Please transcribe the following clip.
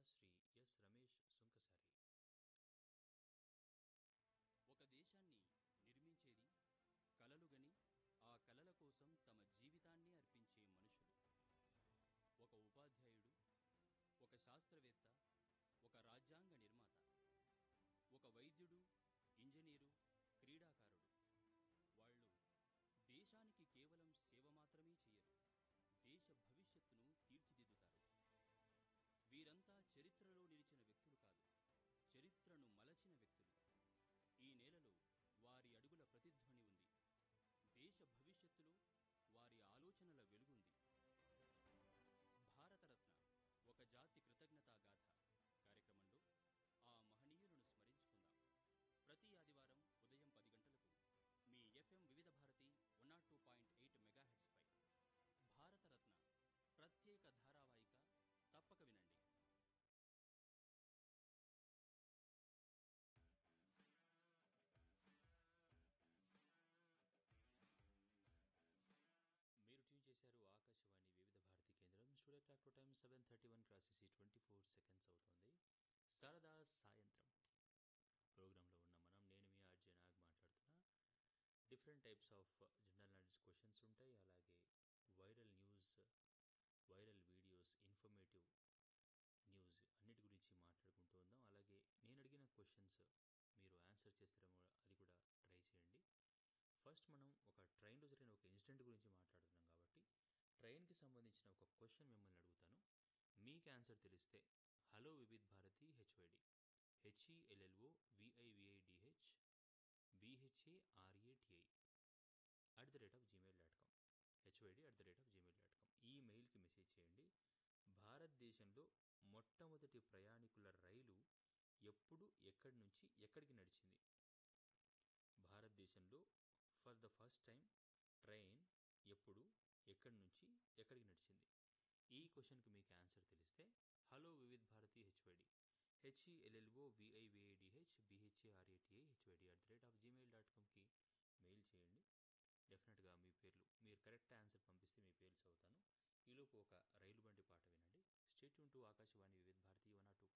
Shri yes Ramesh Sunkasari ఒక దేశాన్ని నిర్మించేది కలలుగని ఆ కలల కోసం తమ జీవితాన్ని అర్పించే మనుషులు ఒక ఉపాధ్యాయుడు ఒక శాస్త్రవేత్త ఒక రాజ్యాంగ నిర్మాత ఒక వైద్యుడు ఇంజనీరు క్రీడాకారుడు వాళ్ళు దేశానికి కేవలం సేవ మాత్రమే చేయరు దేశ భవిష్యత్తును తీర్చిదిద్దుతారు వీరంతా చరిత్రలో నిలిచిన వ్యక్తులు కాదు చరిత్రను మలచిన వ్యక్తులు ఈ నేలలో వారి అడుగుల ప్రతిధ్వని ఉంది దేశ భవిష్యత్తులో వారి ఆలోచనల వెలుగుంది భారతరత్న ఒక జాతి కృతజ్ఞతా గాథ కార్యక్రమంలో ఆ మహనీయులను స్మరించుకుందాం ప్రతి ఆదివారం ఉదయం పది గంటలకు మీ FM Vividha Bharati one nought two point eight మెగాహెట్స్పై భారతరత్న ప్రత్యేక ధారావాహిక తప్పక వినండి మీరు ట్యూన్ చేశారు ఆకాశవాణి వివిధ భారతి కేంద్రం studio clock time seven thirty one క్రాసేసి ట్వంటీ ఫోర్ సెకండ్స్ అవుతుంది సరదా సాయంత్రం ప్రోగ్రాంలో ఉన్న మనం నేను మీ ఆర్జే నాగ్ మాట్లాడుతున్నా different types of general knowledge questions ఉంటాయి అలాగే viral news viral videos informative news అన్నిటి గురించి మాట్లాడుకుంటూ ఉందాం అలాగే నేను అడిగిన క్వశ్చన్స్ మీరు ఆన్సర్ చేస్తారేమో అది కూడా ట్రై చేయండి ఫస్ట్ మనం ఒక ట్రైన్లో జరిగిన ఒక ఇన్సిడెంట్ గురించి మాట్లాడుతున్నాం కాబట్టి ట్రైన్కి సంబంధించిన ఒక క్వశ్చన్ మిమ్మల్ని అడుగుతాను మీకు ఆన్సర్ తెలిస్తే hello Vividh Bharati HYD HELLO VIVIDH BHARATI at the rate of Gmail dot com HYD at the rate of Gmail dot com ఈ మెయిల్కి మెసేజ్ చేయండి భారతదేశంలో మొట్టమొదటి ప్రయాణికుల రైలు ఎప్పుడు ఎక్కడి నుంచి ఎక్కడికి నడిచింది భారతదేశంలో for the first time train ఎప్పుడు ఎక్కడి నుంచి ఎక్కడికి నడిచింది ఈ క్వశ్చన్కి మీకు ఆన్సర్ తెలిస్తే hello Vividh Bharati HYD HELLO VIVIDH BHARATI HYD at the rate of Gmail dot కామ్కి మెయిల్ చేయండి డెఫినెట్గా మీ పేర్లు మీరు కరెక్ట్ ఆన్సర్ పంపిస్తే మీ పేర్లు చదువుతాను ఈలోపు ఒక రైలు బండి పాట వినండి state to Akashvani Vividha Bharati one two